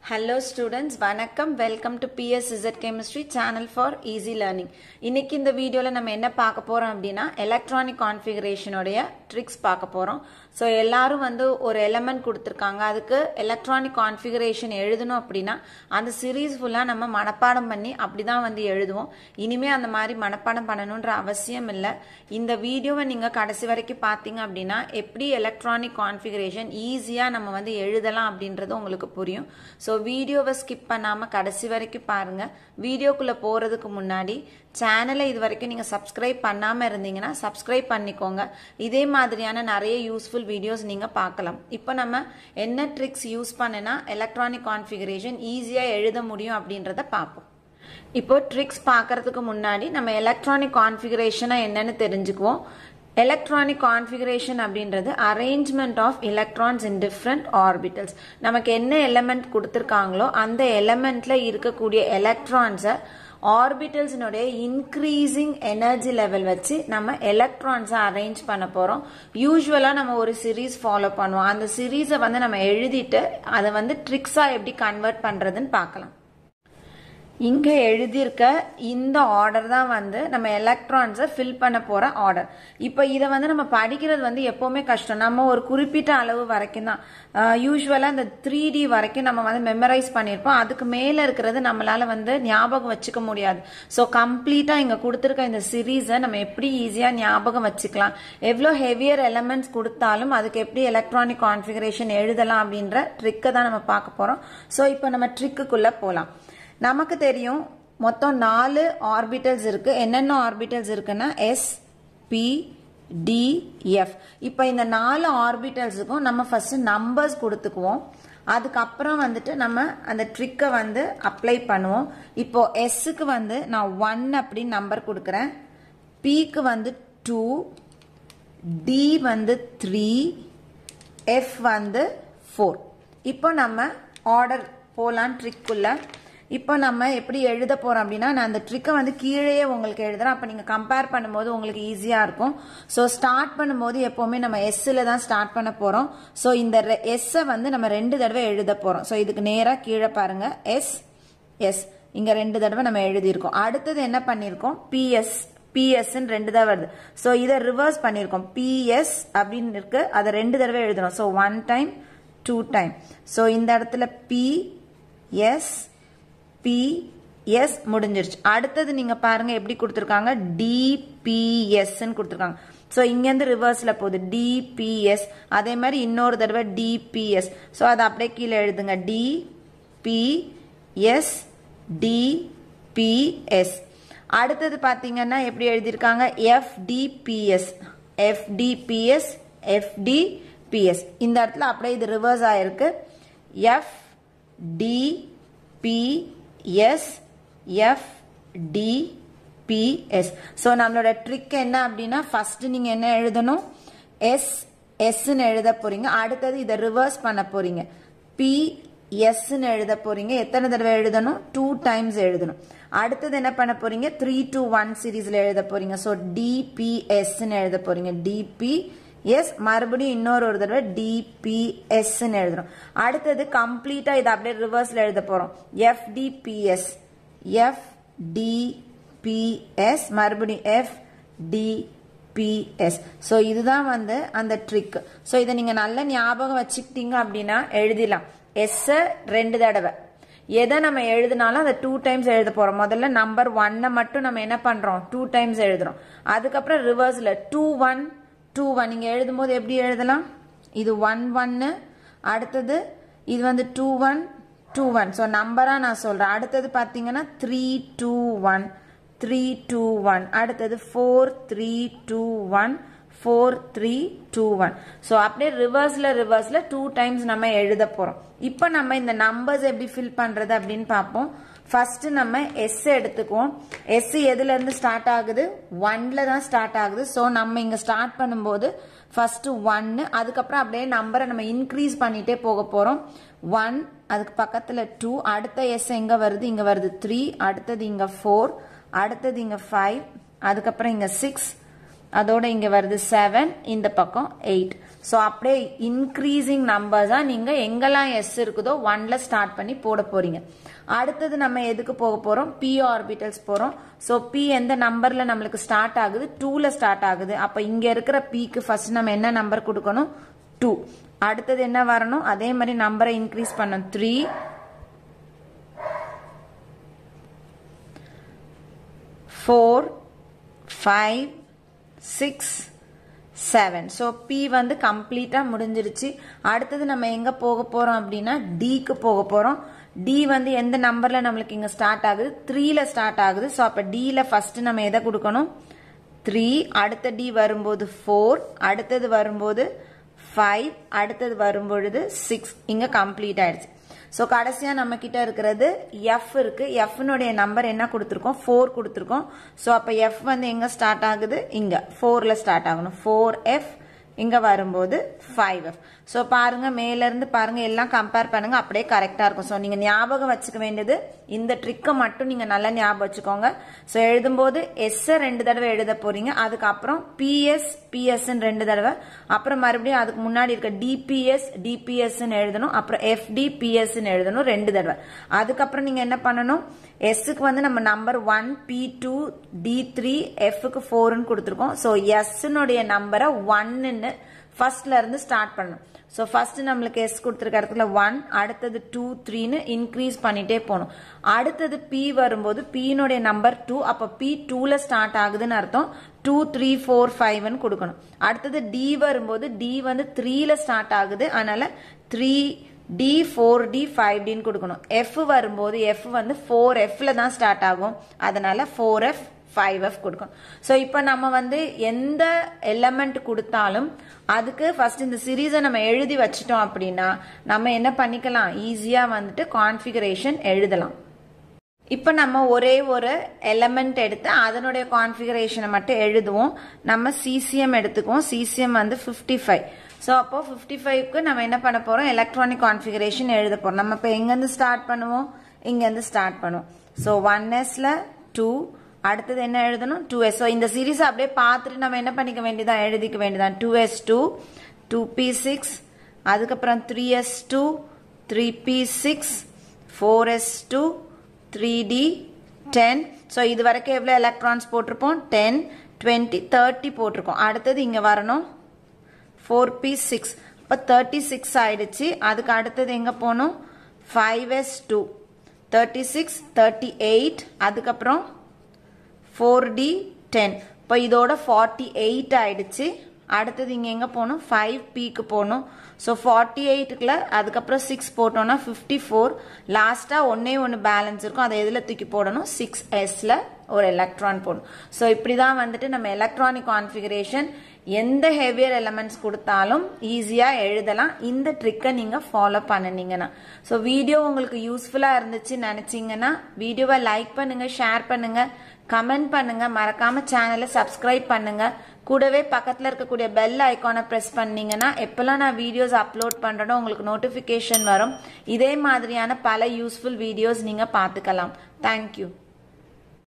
hello students வணக்கம் welcome to BS Z chemistry channel for easy learning இன்னைக்கு இந்த வீடியோவில் நம்ம என்ன பார்க்க போகிறோம் அப்படின்னா எலக்ட்ரானிக் கான்ஃபிகரேஷனுடைய ட்ரிக்ஸ் பார்க்க போகிறோம் ஸோ எல்லாரும் வந்து ஒரு எலமெண்ட் கொடுத்துருக்காங்க அதுக்கு எலக்ட்ரானிக் கான்ஃபிகரேஷன் எழுதணும் அப்படின்னா அந்த சீரீஸ் ஃபுல்லாக நம்ம மனப்பாடம் பண்ணி அப்படி தான் வந்து எழுதுவோம் இனிமேல் அந்த மாதிரி மனப்பாடம் பண்ணணுன்ற அவசியம் இல்லை இந்த வீடியோவை நீங்கள் கடைசி வரைக்கும் பார்த்தீங்க அப்படின்னா எப்படி எலக்ட்ரானிக் கான்ஃபிகரேஷன் ஈஸியாக நம்ம வந்து எழுதலாம் அப்படின்றது உங்களுக்கு புரியும் ஸோ வீடியோவை ஸ்கிப் பண்ணாமல் கடைசி வரைக்கும் பாருங்கள் வீடியோக்குள்ளே போகிறதுக்கு முன்னாடி சேனலை இது வரைக்கும் நீங்கள் சப்ஸ்கிரைப் பண்ணாமல் இருந்தீங்கன்னா சப்ஸ்கிரைப் பண்ணிக்கோங்க இதே மாதிரியான நிறைய யூஸ்ஃபுல் வீடியோஸ் நீங்கள் பார்க்கலாம் இப்போ நம்ம என்ன ட்ரிக்ஸ் யூஸ் பண்ணினா எலக்ட்ரானிக் கான்ஃபிகரேஷன் ஈஸியாக எழுத முடியும் அப்படின்றத பார்ப்போம் இப்போ ட்ரிக்ஸ் பார்க்கறதுக்கு முன்னாடி நம்ம எலக்ட்ரானிக் கான்ஃபிகரேஷனாக என்னன்னு தெரிஞ்சுக்குவோம் எலக்ட்ரானிக் கான்ஃபிகரேஷன் அப்படின்றது arrangement of electrons in different orbitals நமக்கு என்ன எலமெண்ட் கொடுத்துருக்காங்களோ அந்த எலமெண்ட்ல இருக்கக்கூடிய எலக்ட்ரான்ஸை ஆர்பிட்டல்ஸினுடைய இன்க்ரீசிங் எனர்ஜி லெவல் வச்சு நம்ம எலக்ட்ரான்ஸை அரேஞ்ச் பண்ண போகிறோம் யூஸ்வலாக நம்ம ஒரு சீரீஸ் ஃபாலோ பண்ணுவோம் அந்த சீரீஸை வந்து நம்ம எழுதிட்டு அதை வந்து ட்ரிக்ஸாக எப்படி கன்வெர்ட் பண்ணுறதுன்னு பார்க்கலாம் இங்கே எழுதியிருக்க இந்த ஆர்டர் தான் வந்து நம்ம எலக்ட்ரான்ஸை ஃபில் பண்ண போகிற ஆர்டர் இப்போ இதை வந்து நம்ம படிக்கிறது வந்து எப்போவுமே கஷ்டம் நம்ம ஒரு குறிப்பிட்ட அளவு வரைக்கும் தான் யூஸ்வலாக இந்த த்ரீ டி வரைக்கும் நம்ம வந்து மெமரைஸ் பண்ணியிருப்போம் அதுக்கு மேலே இருக்கிறது நம்மளால் வந்து ஞாபகம் வச்சுக்க முடியாது ஸோ கம்ப்ளீட்டாக இங்கே கொடுத்துருக்க இந்த சீரீஸை நம்ம எப்படி ஈஸியாக ஞாபகம் வச்சுக்கலாம் எவ்வளோ ஹெவியர் எலமெண்ட்ஸ் கொடுத்தாலும் அதுக்கு எப்படி எலக்ட்ரானிக் கான்ஃபிகரேஷன் எழுதலாம் அப்படின்ற ட்ரிக்கை தான் நம்ம பார்க்க போகிறோம் ஸோ இப்போ நம்ம ட்ரிக்குக்குள்ளே போகலாம் நமக்கு தெரியும் மொத்தம் நாலு ஆர்பிட்டல்ஸ் இருக்கு என்னென்ன ஆர்பிட்டல்ஸ் இருக்குன்னா எஸ் பி டி எஃப் இப்போ இந்த நாலு ஆர்பிட்டல்ஸுக்கும் நம்ம ஃபர்ஸ்ட் நம்பர்ஸ் கொடுத்துக்குவோம் அதுக்கப்புறம் வந்துட்டு நம்ம அந்த ட்ரிக்கை வந்து அப்ளை பண்ணுவோம் இப்போ எஸ்ஸுக்கு வந்து நான் ஒன் அப்படின்னு நம்பர் கொடுக்குறேன் பிக்கு வந்து டூ டி வந்து த்ரீ எஃப் வந்து ஃபோர் இப்போ நம்ம ஆர்டர் போகலாம் ட்ரிக்குள்ள இப்போ நம்ம எப்படி எழுத போறோம் அப்படின்னா நான் அந்த ட்ரிக்கை வந்து கீழேயே உங்களுக்கு எழுதுறேன் அப்போ நீங்கள் கம்பேர் பண்ணும்போது உங்களுக்கு ஈஸியாக இருக்கும் ஸோ ஸ்டார்ட் பண்ணும்போது எப்போவுமே நம்ம எஸ்ஸில் தான் ஸ்டார்ட் பண்ண போகிறோம் ஸோ இந்த எஸ்ஸை வந்து நம்ம ரெண்டு தடவை எழுத போகிறோம் ஸோ இதுக்கு நேராக கீழே பாருங்க எஸ் எஸ் இங்கே ரெண்டு தடவை நம்ம எழுதியிருக்கோம் அடுத்தது என்ன பண்ணியிருக்கோம் பிஎஸ் பிஎஸ்ன்னு ரெண்டு தான் வருது ஸோ இதை ரிவர்ஸ் பண்ணியிருக்கோம் பிஎஸ் அப்படின்னு இருக்கு அதை ரெண்டு தடவை எழுதணும் so one time two time so இந்த இடத்துல பி எஸ் பிஎஸ் முடிஞ்சிருச்சு அடுத்தது நீங்க பாருங்க எப்படி கொடுத்துருக்காங்க டிபிஎஸ்ன்னு கொடுத்துருக்காங்க ஸோ இங்கேருந்து ரிவர்ஸில் போகுது டிபிஎஸ் அதே மாதிரி இன்னொரு தடவை டிபிஎஸ் ஸோ அதை அப்படியே கீழே எழுதுங்க டிபிஎஸ் டிபிஎஸ் அடுத்தது பார்த்தீங்கன்னா எப்படி எழுதியிருக்காங்க எஃப்டிபிஎஸ் எஃப்டிபிஎஸ் எஃப்டிபிஎஸ் இந்த இடத்துல அப்படியே இது ரிவர்ஸ் ஆயிருக்கு F D PS F D PS so நம்மளோட ட்ரிக் என்ன அப்படின்னா ஃபர்ஸ்ட் நீங்க என்ன எழுதணும் எஸ் எஸ்ன்னு எழுத போறீங்க அடுத்தது இதை ரிவர்ஸ் பண்ண போறீங்க பி எஸ்ன்னு எழுத போறீங்க எத்தனை தடவை எழுதணும் டூ டைம்ஸ் எழுதணும் அடுத்தது என்ன பண்ண போறீங்க த்ரீ டூ ஒன் சீரீஸ்ல எழுத போறீங்க ஸோ டிபிஎஸ்ன்னு எழுத போறீங்க டிபி எஸ் மறுபடியும் இன்னொரு ஒரு தடவை டிபிஎஸ் எழுதுறோம் அடுத்தது கம்ப்ளீட்டா இதை அப்படியே ரிவர்ஸ்ல எழுத போறோம் எஃப்டிபிஎஸ் எஃப் டிபிஎஸ் மறுபடியும் எஃப் டிபிஎஸ் ஸோ இதுதான் வந்து அந்த ட்ரிக் ஸோ இதை நீங்க நல்ல ஞாபகம் வச்சுக்கிட்டீங்க அப்படின்னா எழுதிடலாம் எஸ் ரெண்டு தடவை எதை நம்ம எழுதினாலும் அதை டூ டைம்ஸ் எழுத போறோம் முதல்ல நம்பர் ஒன்னை மட்டும் நம்ம என்ன பண்றோம் டூ டைம்ஸ் எழுதுறோம் அதுக்கப்புறம் ரிவர்ஸ்ல டூ ஒன் டூ ஒன் நீங்கள் எழுதும்போது எப்படி எழுதலாம் இது ஒன் ஒன்னு அடுத்தது இது வந்து two one two one so நம்பராக நான் சொல்கிறேன் அடுத்தது பார்த்தீங்கன்னா three two one three two one அடுத்தது four three two one four three two one so அப்படியே ரிவர்ஸில் ரிவர்ஸில் டூ டைம்ஸ் நம்ம எழுத போகிறோம் இப்போ நம்ம இந்த நம்பர்ஸ் எப்படி ஃபில் பண்ணுறது அப்படின்னு பார்ப்போம் ஃபர்ஸ்ட் நம்ம எஸ் எடுத்துக்குவோம் எஸ் எதுல இருந்து ஸ்டார்ட் ஆகுது ஒன்ல தான் ஸ்டார்ட் ஆகுது ஸோ நம்ம இங்க ஸ்டார்ட் பண்ணும்போது ஃபர்ஸ்ட் ஒன்னு அதுக்கப்புறம் அப்படியே நம்பரை நம்ம இன்க்ரீஸ் பண்ணிட்டே போக போறோம் ஒன் அதுக்கு பக்கத்துல டூ அடுத்த எஸ் எங்க வருது இங்க வருது த்ரீ அடுத்தது இங்க ஃபோர் அடுத்தது இங்க ஃபைவ் அதுக்கப்புறம் இங்க சிக்ஸ் அதோட இங்க வருது செவன் இந்த பக்கம் எயிட் ஸோ அப்படியே இன்க்ரீசிங் நம்பர்ஸாக நீங்கள் எங்கெல்லாம் எஸ் இருக்குதோ ஒன்ல ஸ்டார்ட் பண்ணி போட போறீங்க அடுத்தது நம்ம எதுக்கு போக போறோம் பி ஆர்பிட்டல்ஸ் போறோம் ஸோ பி எந்த நம்பர்ல நம்மளுக்கு ஸ்டார்ட் ஆகுது டூல ஸ்டார்ட் ஆகுது அப்ப இங்க இருக்கிற பிக்கு ஃபர்ஸ்ட் நம்ம என்ன நம்பர் கொடுக்கணும் டூ அடுத்தது என்ன வரணும் அதே மாதிரி நம்பரை இன்க்ரீஸ் பண்ணணும் three four five six seven so P வந்து கம்ப்ளீட்டாக முடிஞ்சிருச்சு அடுத்தது நம்ம எங்கே போக போகிறோம் அப்படின்னா டிக்கு போக போகிறோம் டி வந்து எந்த நம்பரில் நம்மளுக்கு இங்கே ஸ்டார்ட் ஆகுது த்ரீல ஸ்டார்ட் ஆகுது ஸோ அப்போ டியில் ஃபஸ்ட்டு நம்ம எதை கொடுக்கணும் த்ரீ அடுத்த டி வரும்போது ஃபோர் அடுத்தது வரும்போது ஃபைவ் அடுத்தது வரும்பொழுது சிக்ஸ் இங்கே கம்ப்ளீட் ஆயிடுச்சு ஸோ கடைசியாக நம்ம கிட்ட இருக்கிறது எஃப் இருக்கு எஃப்னுடைய நம்பர் என்ன கொடுத்துருக்கோம் ஃபோர் கொடுத்துருக்கோம் ஸோ அப்போ எஃப் வந்து எங்கே ஸ்டார்ட் ஆகுது இங்கே ஃபோரில் ஸ்டார்ட் ஆகணும் ஃபோர் எஃப் இங்கே வரும்போது ஃபைவ் எஃப் ஸோ பாருங்க மேலேருந்து பாருங்க எல்லாம் கம்பேர் பண்ணுங்க அப்படியே கரெக்டாக இருக்கும் ஸோ நீங்கள் ஞாபகம் வச்சுக்க வேண்டியது இந்த ட்ரிக்கை மட்டும் நீங்கள் நல்லா ஞாபகம் வச்சுக்கோங்க ஸோ எழுதும்போது எஸ் ரெண்டு தடவை எழுத போறீங்க அதுக்கப்புறம் பிஎஸ் பிஎஸ் ரெண்டு தடவை அப்புறம் மறுபடியும் அதுக்கு முன்னாடி இருக்க டிபிஎஸ் டிபிஎஸ் எழுதணும் அப்புறம் எஃப்டி பிஎஸ் எழுதணும் ரெண்டு தடவை அதுக்கப்புறம் நீங்க என்ன பண்ணணும் எஸ்க்கு வந்து நம்ம number one P two D three எஃப்க்கு ஃபோர்னு கொடுத்துருக்கோம் ஸோ எஸ்னுடைய நம்பரை ஒன்னு ஃபர்ஸ்ட்ல இருந்து ஸ்டார்ட் பண்ணணும் ஸோ ஃபர்ஸ்ட் நம்மளுக்கு எஸ் கொடுத்துருக்க இடத்துல ஒன் அடுத்தது டூ த்ரீன்னு இன்க்ரீஸ் பண்ணிட்டே போகணும் அடுத்தது பி வரும்போது பியினுடைய நம்பர் டூ அப்போ பி டூல ஸ்டார்ட் ஆகுதுன்னு அர்த்தம் டூ த்ரீ ஃபோர் ஃபைவ்னு கொடுக்கணும் அடுத்தது டி வரும்போது டி வந்து த்ரீல ஸ்டார்ட் ஆகுது அதனால three D four D five டின்னு கொடுக்கணும் எஃப் வரும்போது எஃப் வந்து ஃபோர் எஃப்ல தான் ஸ்டார்ட் ஆகும் அதனால ஃபோர் எஃப் ஃபைவ் எஃப் கொடுக்கணும் ஸோ இப்போ நம்ம வந்து எந்த எலமெண்ட் கொடுத்தாலும் அதுக்கு ஃபர்ஸ்ட் இந்த சீரீஸை நம்ம எழுதி வச்சிட்டோம் அப்படின்னா நம்ம என்ன பண்ணிக்கலாம் ஈஸியாக வந்துட்டு கான்ஃபிகரேஷன் எழுதலாம் இப்போ நம்ம ஒரே ஒரு எலமெண்ட் எடுத்து அதனுடைய கான்ஃபிகரேஷனை மட்டும் எழுதுவோம் நம்ம சிசிஎம் எடுத்துக்குவோம் சிசிஎம் வந்து ஃபிஃப்டி ஃபைவ் ஸோ அப்போ ஃபிஃப்டி ஃபைவ்க்கு நம்ம என்ன பண்ண போகிறோம் எலக்ட்ரானிக் கான்ஃபிகரேஷன் எழுத போகிறோம் நம்ம இப்போ எங்கேருந்து ஸ்டார்ட் பண்ணுவோம் இங்கேருந்து ஸ்டார்ட் பண்ணுவோம் ஸோ ஒன் எஸ்ல டூ அடுத்தது என்ன எழுதணும் டூ எஸ் ஸோ இந்த சீரீஸ் அப்படியே பார்த்துட்டு நம்ம என்ன பண்ணிக்க வேண்டியதான் எழுதிக்க வேண்டியதான் two S two two P six அதுக்கப்புறம் three S two three P six four S two three D ten so இது வரைக்கும் எவ்வளோ எலக்ட்ரான்ஸ் போட்டிருப்போம் டென் டுவெண்ட்டி தேர்ட்டி போட்டிருக்கோம் அடுத்தது இங்கே வரணும் ஃபோர் பி சிக்ஸ் இப்போ தேர்ட்டி சிக்ஸ் ஆயிடுச்சு அதுக்கு அடுத்தது எங்கே போகணும் five S two thirty six thirty eight அதுக்கப்புறம் ஃபோர் டி டென் இப்போ இதோட ஃபார்ட்டி எயிட் ஆயிடுச்சு அடுத்தது இங்கே எங்கே போகணும் ஃபைவ் பிக்கு போகணும் ஸோ ஃபார்ட்டி எயிட்டுக்குள்ள அதுக்கப்புறம் சிக்ஸ் போட்டோம்னா ஃபிஃப்டி ஃபோர் லாஸ்ட்டாக ஒன்றே ஒன்று பேலன்ஸ் இருக்கும் அதை எதில் தூக்கி போடணும் சிக்ஸ் எஸ்ல ஒரு எலக்ட்ரான் போடணும் ஸோ இப்படி தான் வந்துட்டு நம்ம எலக்ட்ரானிக் கான்ஃபிகரேஷன் எந்த ஹெவியர் எலமெண்ட்ஸ் கொடுத்தாலும் ஈஸியாக எழுதலாம் இந்த ட்ரிக்கை நீங்கள் ஃபாலோ பண்ணினீங்கன்னா ஸோ வீடியோ உங்களுக்கு யூஸ்ஃபுல்லாக இருந்துச்சு நினச்சிங்கன்னா வீடியோவை லைக் பண்ணுங்கள் ஷேர் பண்ணுங்கள் கமெண்ட் பண்ணுங்க மறக்காம சேனலை சப்ஸ்கிரைப் பண்ணுங்க கூடவே பக்கத்தில் இருக்கக்கூடிய பெல் ஐக்கானை ப்ரெஸ் பண்ணீங்கன்னா எப்பெல்லாம் நான் வீடியோஸ் அப்லோட் பண்ணுறேனோ உங்களுக்கு நோட்டிஃபிகேஷன் வரும் இதே மாதிரியான பல யூஸ்ஃபுல் வீடியோஸ் நீங்கள் பார்த்துக்கலாம் தேங்க்யூ